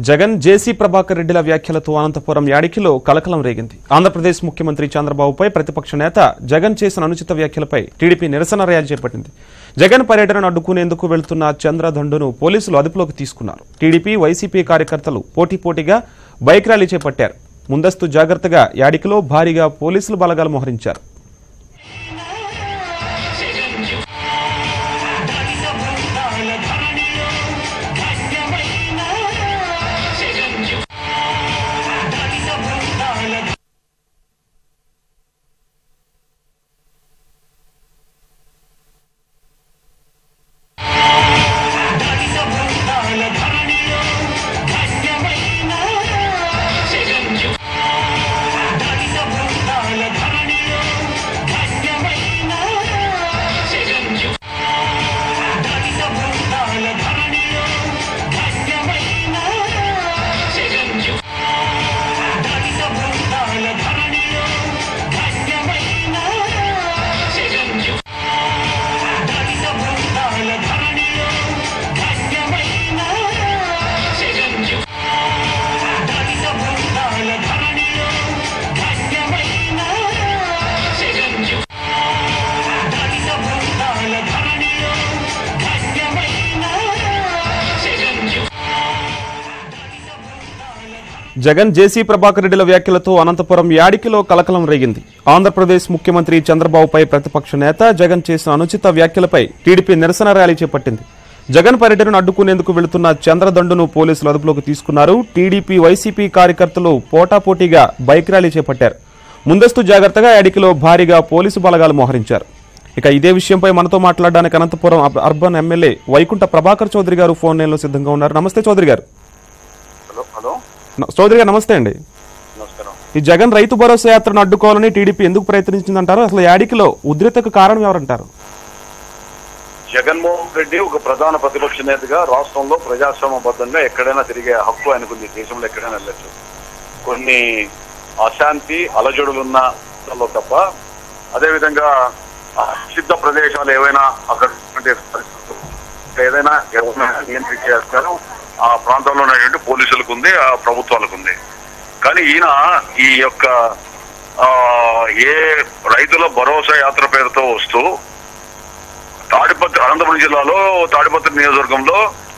జగన్ జేసీ ప్రభాకర్ రెడ్డిల వ్యాఖ్యలతో అనంతపురం యాడికిలో కలకలం రేగింది ఆంధ్రప్రదేశ్ ముఖ్యమంత్రి చంద్రబాబుపై ప్రతిపక్ష నేత జగన్ చేసిన అనుచిత వ్యాఖ్యలపై టీడీపీ నిరసన ర్యాలీ చేపట్టింది జగన్ పర్యటనను అడ్డుకునేందుకు వెళ్తున్న చంద్రదండును పోలీసులు అదుపులోకి తీసుకున్నారు టీడీపీ వైసీపీ కార్యకర్తలు పోటీపోటీగా బైక్ ర్యాలీ చేపట్టారు ముందస్తు జాగ్రత్తగా యాడికిలో భారీగా పోలీసులు బలగాలు మోహరించారు జగన్ జేసీ ప్రభాకర్ రెడ్డిల వ్యాఖ్యలతో అనంతపురం యాడికిలో కలకలం రేగింది ఆంధ్రప్రదేశ్ ముఖ్యమంత్రి చంద్రబాబుపై ప్రతిపక్ష నేత జగన్ చేసిన అనుచిత వ్యాఖ్యలపై టీడీపీ నిరసన ర్యాలీ చేపట్టింది జగన్ పర్యటనను అడ్డుకునేందుకు వెళుతున్న చంద్రదండును పోలీసులు అదుపులోకి తీసుకున్నారు టీడీపీ వైసీపీ కార్యకర్తలు పోటాపోటీగా బైక్ ర్యాలీ చేపట్టారు ముందస్తు జాగ్రత్తగా యాడికిలో భారీగా పోలీసు బలగాలు మోహరించారు ఇక ఇదే విషయంపై మనతో మాట్లాడడానికి Anantapuram urban- urban MLA Vaikuntha Prabhakar Chowdary garu phone లైన్లో సిద్ధంగా ఉన్నారు నమస్తే చౌదరి గారు హలో హలో న- చౌదరి గారు నమస్తే అండి నమస్కారం ఈ జగన్ రైతు భరోసా యాత్రను అడ్డుకోవాలని టీడీపీ ఎందుకు ప్రయత్నించిందంటారు అసలు యాడికిలో ఉద్రిక్తకు కారణం ఎవరంటారు జగన్మోహన్ రెడ్డి ఒక ప్రధాన ప్రతిపక్ష నేతగా రాష్ట్రంలో ప్రజాస్వామ్యబద్ధంగా ఎక్కడైనా తిరిగే హక్కు ఆయనకుంది దేశంలో ఎక్కడైనా వెళ్ళచ్చు కొన్ని అశాంతి అలజడులున్న ప్రాంతాల్లో తప్ప అదేవిధంగా ఆ సిద్ధ ప్రదేశాలు ఏవైనా అక్కడ ఉన్నటువంటి పరిస్థితులు ఏదైనా ఎవరైనా నియంత్రించేస్తారు ఆ ప్రాంతంలో ఉన్నటువంటి పోలీసులకు ఉంది ఆ ప్రభుత్వాలకు ఉంది కానీ ఈయన ఈ యొక్క ఆ, ఏ రైతుల భరోసా యాత్ర పేరుతో వస్తూ తాడిపత్రి అనంతపురం జిల్లాలో తాడిపత్రి నియోజకవర్గంలో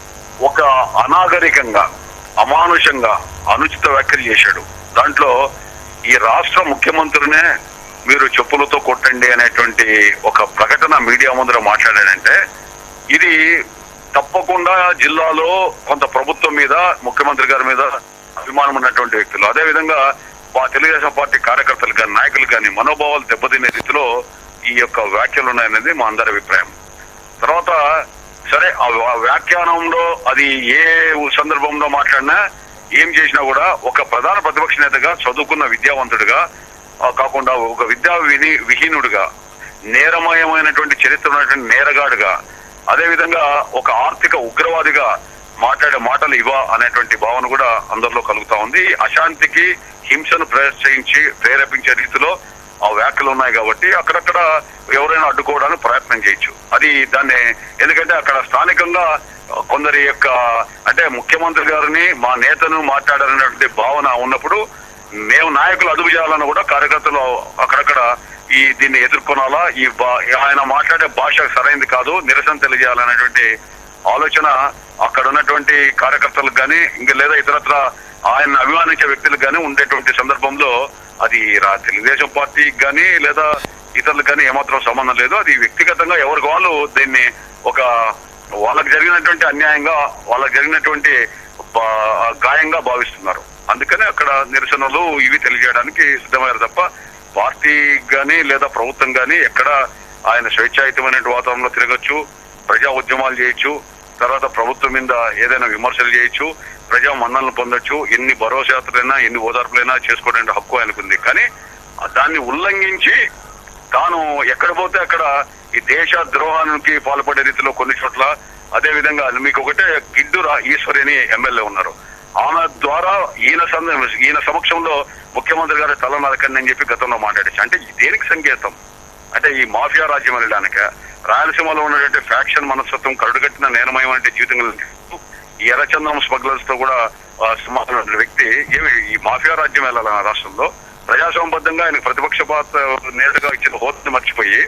ఒక అనాగరికంగా అమానుషంగా అనుచిత వ్యాఖ్యలు చేశాడు దాంట్లో ఈ రాష్ట్ర ముఖ్యమంత్రినే మీరు చెప్పులతో కొట్టండి అనేటువంటి ఒక ప్రకటన మీడియా ముందర మాట్లాడాడంటే ఇది తప్పకుండా జిల్లాలో కొంత ప్రభుత్వం మీద ముఖ్యమంత్రి గారి మీద అభిమానం ఉన్నటువంటి వ్యక్తులు అదే విధంగా మా తెలుగుదేశం పార్టీ కార్యకర్తలు కానీ నాయకులు కానీ మనోభావాలు దెబ్బతినే రీతిలో ఈ యొక్క వ్యాఖ్యలు ఉన్నాయనేది మా అందరి అభిప్రాయం తర్వాత సరే ఆ ఆ వ్యాఖ్యానంలో అది ఏ సందర్భంలో మాట్లాడినా ఏం చేసినా కూడా ఒక ప్రధాన ప్రతిపక్ష నేతగా చదువుకున్న విద్యావంతుడిగా ఆ, కాకుండా ఒక విద్యా విని విహీనుడిగా నేరమయమైనటువంటి చరిత్ర ఉన్నటువంటి నేరగాడుగా అదేవిధంగా ఒక ఆర్థిక ఉగ్రవాదిగా మాట్లాడే మాటలు ఇవా అనేటువంటి భావన కూడా అందరిలో కలుగుతా ఉంది అశాంతికి హింసను ప్రోత్సహించి ప్రేరేపించే రీతిలో ఆ వ్యాఖ్యలు ఉన్నాయి కాబట్టి అక్కడక్కడ ఎవరైనా అడ్డుకోవడానికి ప్రయత్నం చేయొచ్చు అది దాన్ని ఎందుకంటే అక్కడ స్థానికంగా కొందరి యొక్క అంటే ముఖ్యమంత్రి గారిని మా నేతను మాట్లాడాలనేటువంటి భావన ఉన్నప్పుడు మేము నాయకులు అదుపు చేయాలని కూడా కార్యకర్తలు అక్కడక్కడ ఈ దీన్ని ఎదుర్కొనాలా ఈ బా- ఆయన మాట్లాడే భాష సరైనది కాదు నిరసన తెలియజేయాలనేటువంటి ఆలోచన అక్కడ ఉన్నటువంటి కార్యకర్తలకు కానీ ఇంకా లేదా ఇతరత్ర ఆయన అభిమానించే వ్యక్తులకు కానీ ఉండేటువంటి సందర్భంలో అది రా తెలుగుదేశం పార్టీకి కానీ లేదా ఇతరులకు కానీ ఏమాత్రం సంబంధం లేదు అది వ్యక్తిగతంగా ఎవరికి వాళ్ళు దీన్ని ఒక వాళ్ళకి జరిగినటువంటి అన్యాయంగా వాళ్ళకి జరిగినటువంటి బా- గాయంగా భావిస్తున్నారు అందుకనే అక్కడ నిరసనలు ఇవి తెలియజేయడానికి సిద్ధమయ్యారు తప్ప పార్టీ గాని లేదా ప్రభుత్వం గాని ఎక్కడ ఆయన స్వేచ్ఛాయుతమైన వాతావరణంలో తిరగచ్చు ప్రజా ఉద్యమాలు చేయొచ్చు తర్వాత ప్రభుత్వం మీద ఏదైనా విమర్శలు చేయొచ్చు ప్రజా మన్నలను పొందొచ్చు ఎన్ని భరోసా యాత్రలైనా ఎన్ని ఓదార్పులైనా చేసుకోవడానికి హక్కు ఆయనకుంది కానీ ఆ దాన్ని ఉల్లంఘించి తాను ఎక్కడ పోతే అక్కడ ఈ దేశ ద్రోహానికి పాల్పడే రీతిలో కొన్ని చోట్ల అదే విధంగా మీకు ఒకటే గిడ్డురా ఈశ్వరి అని ఎమ్మెల్యే ఉన్నారు ఆమె ద్వారా ఈయన సంద ఈయన సమక్షంలో ముఖ్యమంత్రి గారి తల నరకండి అని చెప్పి గతంలో మాట్లాడచ్చు అంటే ఇది దేనికి సంకేతం అంటే ఈ మాఫియా రాజ్యం వెళ్ళడానికి రాయలసీమలో ఉన్నటువంటి ఫ్యాక్షన్ మనస్తత్వం కరుడుగట్టిన నేరమయమైన జీవితం కలిగి ఈ ఎర్రచందనం స్మగ్లర్స్ తో కూడా ఆ, సమానమైన వ్యక్తి ఏమి ఈ మాఫియా రాజ్యం వెళ్ళాలి ఆ రాష్ట్రంలో ప్రజాస్వామ్యబద్ధంగా ఆయన ప్రతిపక్ష పాత్ర నేతగా ఇచ్చిన హోదాని మర్చిపోయి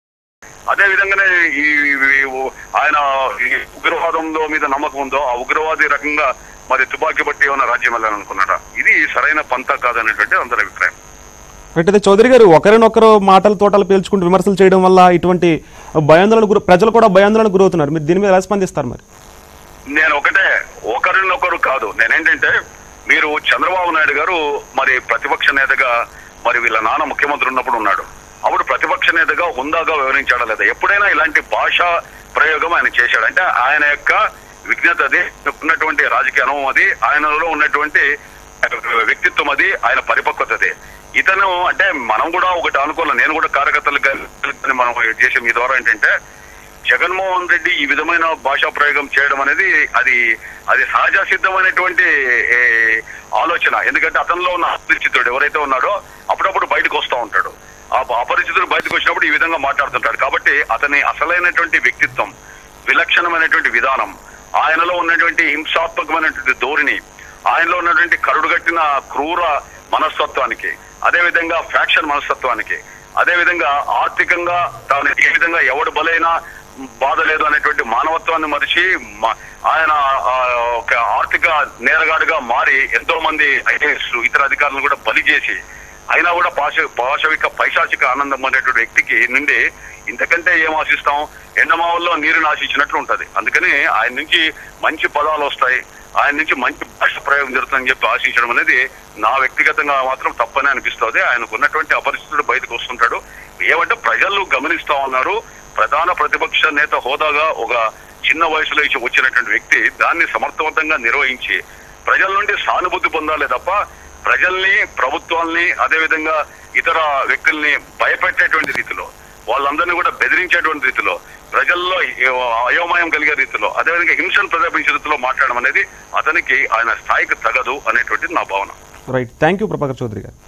అదే విధంగానే ఈ ఈ- ఆయన ఈ ఉగ్రవాదంలో మీద నమ్మకం ఉందో ఆ ఉగ్రవాది రకంగా మరి తుపాకీ బట్టి ఏమైనా రాజ్యం వెళ్ళాలనుకున్నాడా ఇది సరైన పంత కాదనేటువంటి అందరి అభిప్రాయం అయితే చౌదరి గారు ఒకరినొకరు మాటలు తోటలు పేల్చుకుంటూ విమర్శలు చేయడం వల్ల ఇటువంటి భయాందోళన గురి ప్రజలు కూడా భయాందోళన గురవుతున్నారు మీరు దీని మీద ఎలా స్పందిస్తారు మరి నేను ఒకటే ఒకరినొకరు కాదు నేనేంటంటే మీరు చంద్రబాబు నాయుడు గారు మరి ప్రతిపక్ష నేతగా మరి వీళ్ళ నాన్న ముఖ్యమంత్రి ఉన్నప్పుడు ఉన్నాడు అప్పుడు ప్రతిపక్ష నేతగా హుందాగా వ్యవహరించాడా లేదా ఎప్పుడైనా ఇలాంటి భాషా ప్రయోగం ఆయన చేశాడు అంటే ఆయన యొక్క విజ్ఞత అది ఉన్నటువంటి రాజకీయ అనుభవం అది ఆయనలో ఉన్నటువంటి వ్యక్తిత్వం అది ఆయన పరిపక్వత అది ఇతను అంటే మనం కూడా ఒకటి అనుకోవాలి నేను కూడా కార్యకర్తలుగా మనం చేసే మీ ద్వారా ఏంటంటే జగన్మోహన్ రెడ్డి ఈ విధమైన భాషా ప్రయోగం చేయడం అనేది అది అది సహజ సిద్ధమైనటువంటి ఏ, ఆలోచన ఎందుకంటే అతనిలో ఉన్న అపరిచితుడు ఎవరైతే ఉన్నాడో అప్పుడప్పుడు బయటకు వస్తూ ఉంటాడు ఆ అపరిచితుడు బయటకు వచ్చినప్పుడు ఈ విధంగా మాట్లాడుతుంటాడు కాబట్టి అతని అసలైనటువంటి వ్యక్తిత్వం విలక్షణమైనటువంటి విధానం ఆయనలో ఉన్నటువంటి హింసాత్మకమైనటువంటి ధోరణి ఆయనలో ఉన్నటువంటి కరుడుగట్టిన క్రూర మనస్తత్వానికి అదే విధంగా ఫ్యాక్షన్ మనస్తత్వానికి అదే విధంగా ఆర్థికంగా తాను ఏ విధంగా ఎవడు బలైనా బాధ లేదు అనేటువంటి మానవత్వాన్ని మరిచి మ- ఆయన ఆ, ఒక ఆర్థిక నేరగాడుగా మారి ఎంతో మంది ఐఏఎస్ ఇతర అధికారులను కూడా బలి చేసి అయినా కూడా పాశ పాశవిక పైశాచిక ఆనందం అనేటువంటి వ్యక్తికి నుండి ఇంతకంటే ఏం ఆశిస్తాం ఎండమావుల్లో నీరుని ఆశించినట్లు ఉంటది అందుకని ఆయన నుంచి మంచి పదాలు వస్తాయి ఆయన నుంచి మంచి భాష ప్రయోగం జరుగుతుందని చెప్పి ఆశించడం అనేది నా వ్యక్తిగతంగా మాత్రం తప్పనే అనిపిస్తుంది ఆయనకు ఉన్నటువంటి అపరిస్థితుడు బయటకు వస్తుంటాడు ఏమంటే ప్రజలు గమనిస్తా ఉన్నారు ప్రధాన ప్రతిపక్ష నేత హోదాగా ఒక చిన్న వయసులో ఇచ్చి వచ్చినటువంటి వ్యక్తి దాన్ని సమర్థవంతంగా నిర్వహించి ప్రజల నుండి సానుభూతి పొందాలి తప్ప ప్రజల్ని ప్రభుత్వాల్ని అదే విధంగా ఇతర వ్యక్తుల్ని భయపెట్టేటువంటి రీతిలో వాళ్ళందరినీ కూడా బెదిరించేటువంటి రీతిలో ప్రజల్లో అయోమయం కలిగే రీతిలో అదేవిధంగా హింసను ప్రదర్శించే రీతిలో మాట్లాడడం అనేది అతనికి ఆయన స్థాయికి తగదు అనేటువంటిది నా భావన right thank you Prabhakar Chowdary garu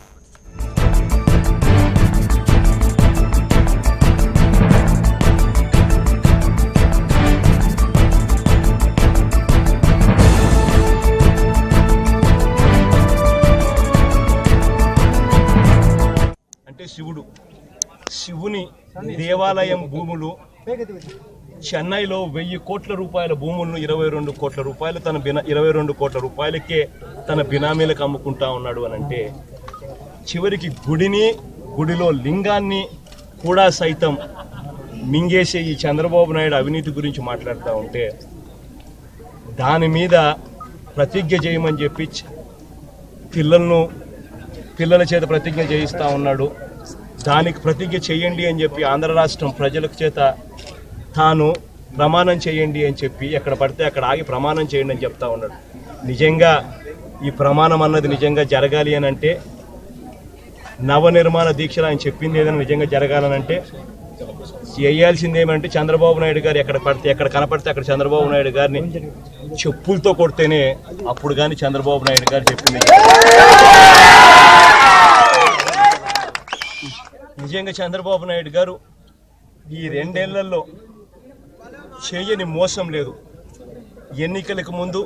అంటే శివుడు శివుని దేవాలయం భూములు చెన్నైలో వెయ్యి కోట్ల రూపాయల భూములను ఇరవై రెండు కోట్ల రూపాయలు తన బినా ఇరవై రెండు కోట్ల రూపాయలకే తన బినామీలకు అమ్ముకుంటా ఉన్నాడు అని అంటే చివరికి గుడిని గుడిలో లింగాన్ని కూడా సైతం మింగేసే ఈ చంద్రబాబు నాయుడు అవినీతి గురించి మాట్లాడుతూ ఉంటే దాని మీద ప్రతిజ్ఞ చేయమని చెప్పి చ- పిల్లలను పిల్లల చేత ప్రతిజ్ఞ చేయిస్తా ఉన్నాడు దానికి ప్రతిజ్ఞ చేయండి అని చెప్పి ఆంధ్ర రాష్ట్రం ప్రజల చేత తాను ప్రమాణం చేయండి అని చెప్పి ఎక్కడ పడితే అక్కడ ఆగి ప్రమాణం చేయండి అని చెప్తా ఉన్నాడు నిజంగా ఈ ప్రమాణం అన్నది నిజంగా జరగాలి అని అంటే నవనిర్మాణ దీక్షలు ఆయన చెప్పింది ఏదైనా నిజంగా జరగాలనంటే చేయాల్సింది ఏమంటే చంద్రబాబు నాయుడు గారు ఎక్కడ పడితే ఎక్కడ కనపడితే అక్కడ చంద్రబాబు నాయుడు గారిని చెప్పులతో కొడితేనే అప్పుడు కానీ చంద్రబాబు నాయుడు గారు చెప్పింది నిజంగా చంద్రబాబు నాయుడు గారు ఈ రెండేళ్లలో చేయని మోసం లేదు ఎన్నికలకు ముందు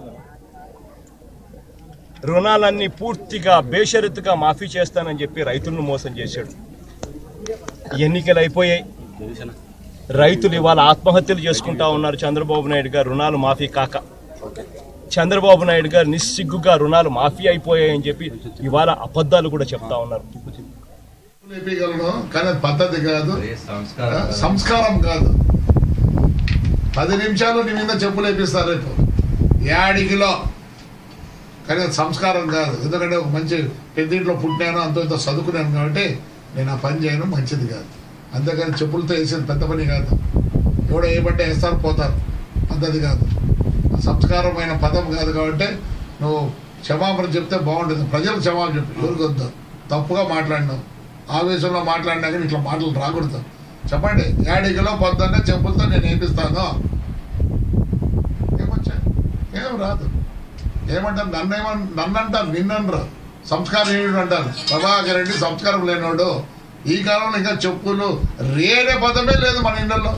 రుణాలన్నీ పూర్తిగా బేషరతుగా మాఫీ చేస్తానని చెప్పి రైతులను మోసం చేశాడు ఎన్నికలు అయిపోయాయి రైతులు ఇవాళ ఆత్మహత్యలు చేసుకుంటా ఉన్నారు చంద్రబాబు నాయుడు గారు రుణాలు మాఫీ కాక చంద్రబాబు నాయుడు గారు నిస్సిగ్గుగా రుణాలు మాఫీ అయిపోయాయని చెప్పి ఇవాళ అబద్ధాలు కూడా చెప్తా ఉన్నారు లేపగలను కానీ అది పద్ధతి కాదు సంస్కారం కాదు పది నిమిషాలు నీ మీద చెప్పు లేపిస్తారు రేపు యాడికిలో కానీ అది సంస్కారం కాదు ఎందుకంటే ఒక మంచి పెద్దింట్లో పుట్టినాను అంత ఇంత చదువుకున్నాను కాబట్టి నేను ఆ పని చేయను మంచిది కాదు అంతేకాని చెప్పులతో వేసేది పెద్ద పని కాదు ఎవడో ఏ బట్ట వేస్తారు పోతారు పద్ధతి కాదు సంస్కారమైన పదం కాదు కాబట్టి నువ్వు క్షమాపణ చెప్తే బాగుంటుంది ప్రజలకు క్షమాపణ చెప్పు ఎవరికి వద్దు తప్పుగా మాట్లాడినావు ఆవేశంలో మాట్లాడినా కానీ ఇట్లా మాటలు రాకూడదు చెప్పండి ఏడికిలో పొద్దున్నే చెప్పులతో నేను వేపిస్తాను ఏమొచ్చా ఏం రాదు ఏమంటారు నన్ను ఏమన్ నన్ను అంటారు నిన్ననరు సంస్కారం ఏమిటి అంటారు ప్రభాకర్ రెడ్డి సంస్కారం లేనోడు ఈ కాలంలో ఇంకా చెప్పులు రేనే పదమే లేదు మన ఇళ్ళల్లో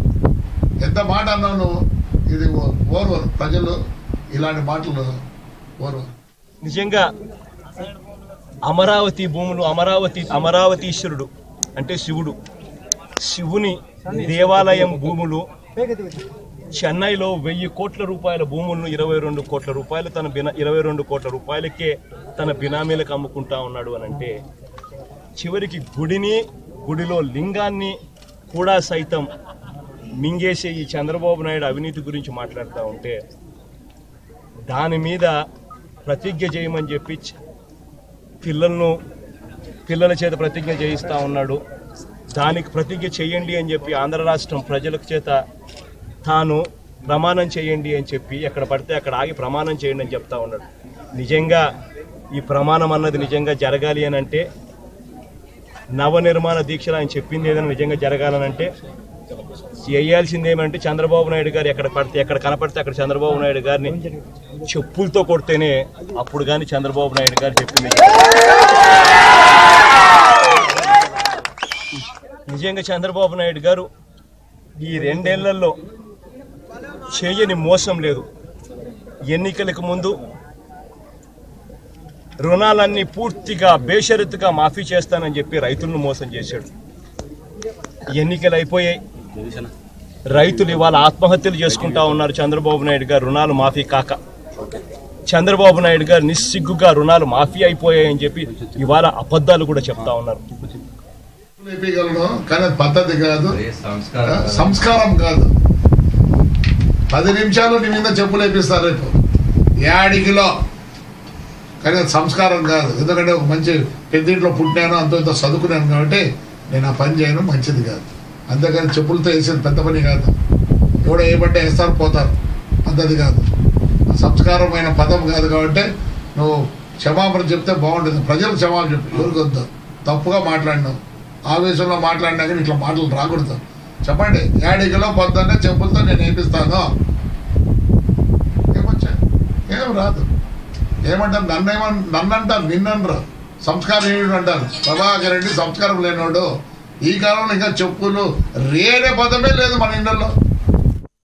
ఎంత మాట అన్నావు నువ్వు ఇది ఓ- ఓర్వరు ప్రజలు ఇలాంటి మాటలు పూర్వం నిజంగా అమరావతి భూములు అమరావతి అమరావతీశ్వరుడు అంటే శివుడు శివుని దేవాలయం భూములు చెన్నైలో వెయ్యి కోట్ల రూపాయల భూములను ఇరవై రెండు కోట్ల రూపాయలు తన బినా ఇరవై రెండు కోట్ల రూపాయలకే తన బినామీలకు అమ్ముకుంటా ఉన్నాడు అని అంటే చివరికి గుడిని గుడిలో లింగాన్ని కూడా సైతం మింగేసే ఈ చంద్రబాబు నాయుడు అవినీతి గురించి మాట్లాడుతూ ఉంటే దాని మీద ప్రతిజ్ఞ చేయమని చెప్పి చ- పిల్లలను పిల్లల చేత ప్రతిజ్ఞ చేయిస్తా ఉన్నాడు దానికి ప్రతిజ్ఞ చేయండి అని చెప్పి ఆంధ్ర రాష్ట్రం ప్రజలకు చేత తాను ప్రమాణం చేయండి అని చెప్పి ఎక్కడ పడితే అక్కడ ఆగి ప్రమాణం చేయండి అని చెప్తా ఉన్నాడు నిజంగా ఈ ప్రమాణం అన్నది నిజంగా జరగాలి అని అంటే నవనిర్మాణ దీక్షలు ఆయన చెప్పింది ఏదైనా నిజంగా జరగాలనంటే చేయాల్సింది ఏమంటే చంద్రబాబు నాయుడు గారు ఎక్కడ పడితే ఎక్కడ కనపడితే అక్కడ చంద్రబాబు నాయుడు గారిని చెప్పులతో కొడితేనే అప్పుడు కానీ చంద్రబాబు నాయుడు గారు చెప్పింది నిజంగా చంద్రబాబు నాయుడు గారు ఈ రెండేళ్లలో చేయని మోసం లేదు ఎన్నికలకు ముందు రుణాలన్నీ పూర్తిగా బేషరతుగా మాఫీ చేస్తానని చెప్పి రైతులను మోసం చేశాడు ఎన్నికలు అయిపోయాయి రైతులు ఇవాళ ఆత్మహత్యలు చేసుకుంటా ఉన్నారు చంద్రబాబు నాయుడు గారు రుణాలు మాఫీ కాక చంద్రబాబు నాయుడు గారు నిస్సిగ్గుగా రుణాలు మాఫీ అయిపోయాయని చెప్పి ఇవాళ అబద్ధాలు కూడా చెప్తా ఉన్నారు లేపగలను కానీ అది పద్ధతి కాదు సంస్కారం సంస్కారం కాదు పది నిమిషాలు నీ మీద చెప్పులు వేపిస్తారు రేపు యాడికిలో కానీ అది సంస్కారం కాదు ఎందుకంటే ఒక మంచి పెద్దింట్లో పుట్టినాను అంత ఇంత చదువుకున్నాను కాబట్టి నేను ఆ పని చేయను మంచిది కాదు అంతేకాని చెప్పులతో వేసేది పెద్ద పని కాదు ఎవడో ఏ బట్ట వేస్తారు పోతారు పద్ధతి కాదు సంస్కారమైన పదం కాదు కాబట్టి నువ్వు క్షమాపణ చెప్తే బాగుంటుంది ప్రజలకు క్షమాపణ చెప్పు ఎవరికి వద్దు తప్పుగా మాట్లాడినావు ఆవేశంలో మాట్లాడినా కానీ ఇట్లా మాటలు రాకూడదు చెప్పండి ఏడికిలో పొద్దున్నే చెప్పులతో నేను వేపిస్తాను ఏమొచ్చా ఏం రాదు ఏమంటారు నన్ను ఏమన్ నన్ను అంటారు నిన్ననరు సంస్కారం ఏమిటి అంటారు ప్రభాకర్ రెడ్డి సంస్కారం లేనివాడు ఈ కాలంలో ఇంకా చెప్పులు రేడే పదమే లేదు మన ఇళ్ళల్లో